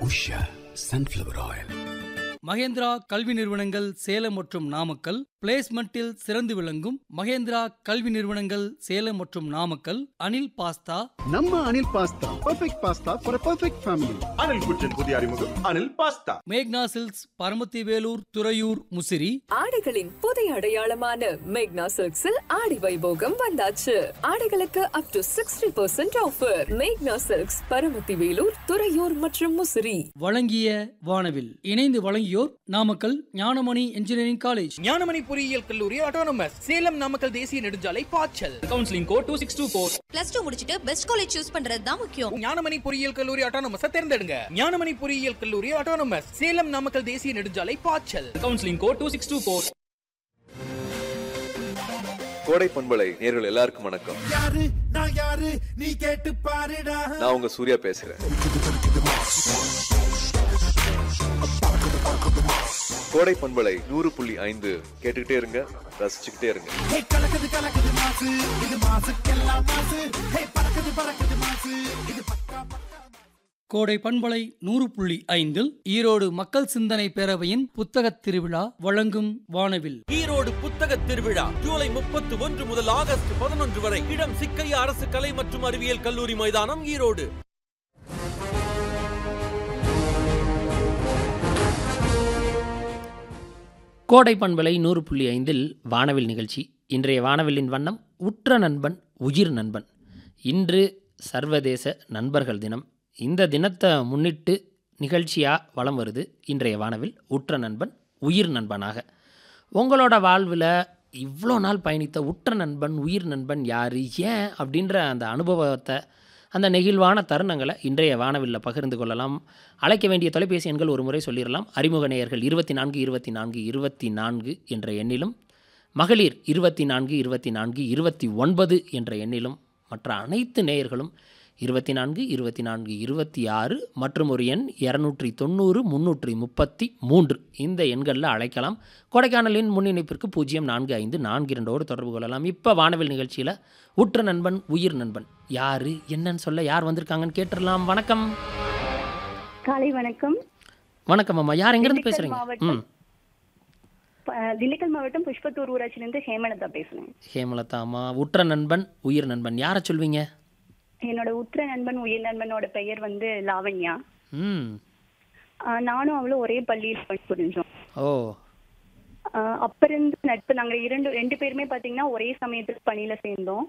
Usha sunflower oil Mahindra கல்வி நிறுவனங்கள் சேலம் மற்றும் நாமக்கல் பிளேஸ்மெண்டில் சிறந்து விளங்கும் மகேந்திரா கல்வி நிறுவனங்கள் சேலம் மற்றும் நாமக்கல் அனில் பாஸ்தா நம்ம Anil pasta perfect pasta for perfect family Anil kitchen புதிய அறிமுகம் அனில் பாஸ்தா மேக்னா சில்க்ஸ் பரமத்தி வேலூர் துறையூர் முசிறி ஆடைகளின் புதிய அடையாளமான மேக்னா சில்க்ஸில் ஆடி வைபோகம் வந்தாச்சு ஆடைகளுக்கு up to sixty percent offer மேக்னா சில்க்ஸ் பரமத்தி வேலூர் துறையூர் மற்றும் முசிறி வழங்கிய வானவில் இணைந்து வழங்கியோர் நாமக்கல் ஞானமணி இன்ஜினியரிங் காலேஜ் ஞானமணி பொறியியல் கல்லூரி ஆட்டோனமஸ் சேலம் நாமக்கல் தேசிய நெடுஞ்சாலை பாய்ச்சல் counselling code two six two four plus two முடிச்சிட்டு பெஸ்ட் காலேஜ் சூஸ் பண்றது தான் முக்கியம் ஞானமணி பொறியியல் கல்லூரி ஆட்டோனமஸ் தேர்ந்தெடுங்க ஞானமணி பொறியியல் கல்லூரி ஆட்டோனமஸ் சேலம் நாமக்கல் தேசிய நெடுஞ்சாலை பாய்ச்சல் counselling code two six two four கோடை பண்பலை நேர்கள் எல்லாருக்கும் வணக்கம் யாரு நான் யாரு நீ கேட்டு பாருடா நான் உங்க சூர்யா பேசுறேன் கோடை பண்பலை நூறு புள்ளி ஐந்து கேட்டுக்கிட்டே இருங்க ரசிச்சுக்கிட்டே இருங்க ஹே கலக்குது கலக்குது மாசு இது மாசுக்கெல்லாம் மாசு ஹே பறக்குது பறக்குது மாசு இது பக்கா பக்கா கோடை பண்பலை நூறு புள்ளி ஐந்தில் ஈரோடு மக்கள் சிந்தனை பேரவையின் புத்தகத் திருவிழா வழங்கும் வானவில் ஈரோடு புத்தக திருவிழா ஜூலை முப்பத்தி ஒன்று முதல் ஆகஸ்ட் பதினொன்று வரை இடம் சிக்கையா அரசு கலை மற்றும் அறிவியல் கல்லூரி மைதானம் ஈரோடு கோடை பண்பலை நூறு புள்ளி ஐந்தில் வானவில் நிகழ்ச்சி இன்றைய வானவிலின் வண்ணம் உற்ற நண்பன் உயிர் நண்பன் இன்று சர்வதேச நண்பர்கள் தினம் இந்த தினத்தை முன்னிட்டு நிகழ்ச்சியாக வலம் வருது இன்றைய வானவில் உற்ற நண்பன் உயிர் நண்பனாக உங்களோட வாழ்வில் இவ்வளோ நாள் பயணித்த உற்ற நண்பன் உயிர் நண்பன் யார் ஏன் அப்படின்ற அந்த அனுபவத்தை அந்த நெகிழ்வான தருணங்களை இன்றைய வானவில்ல பகிர்ந்து கொள்ளலாம் அழைக்க வேண்டிய தொலைபேசி எண்கள் ஒரு முறை சொல்லிடலாம் அறிமுக நேயர்கள் இருபத்தி நான்கு இருபத்தி நான்கு இருபத்தி நான்கு என்ற எண்ணிலும் மகளிர் இருபத்தி நான்கு இருபத்தி நான்கு இருபத்தி ஒன்பது என்ற எண்ணிலும் மற்ற அனைத்து நேயர்களும் இருபத்தி நான்கு இருபத்தி நான்கு இருபத்தி ஆறு மற்றும் ஒரு எண் இரநூற்றி தொண்ணூறு முந்நூற்றி முப்பத்தி மூன்று இந்த எண்களில் அழைக்கலாம் கொடைக்கானலின் முன் இணைப்பிற்கு பூஜ்ஜியம் நான்கு ஐந்து நான்கு இரண்டோடு தொடர்பு கொள்ளலாம் இப்போ வானவில் நிகழ்ச்சியில் உற்ற நண்பன் உயிர் நண்பன் யார் என்னன்னு சொல்ல யார் வந்திருக்காங்கன்னு கேட்டுடலாம் வணக்கம் காலை வணக்கம் வணக்கம் அம்மா யார் எங்கேருந்து திண்டுக்கல் பேசுகிறீங்க மாவட்டம். ம் ப- திண்டுக்கல் மாவட்டம் புஷ்பத்தூர் ஊராட்சியிலிருந்து ஹேமலதா பேசுறேன் ஹேமலதா அம்மா உற்ற நண்பன் உயிர் நண்பன் யாரை சொல்வீங்க என்னோட உற்ற நண்பன் உயிர் நண்பனோட பெயர் வந்து லாவண்யா ம் ஆஹ் நானும் அவளும் ஒரே பள்ளியில் பணிபுரிஞ்சோம் ஓ ஆஹ் அப்ப இருந்து நட்பு நாங்க இரண்டு ரெண்டு பேருமே பாத்தீங்கன்னா ஒரே சமயத்துல பணியில சேர்ந்தோம்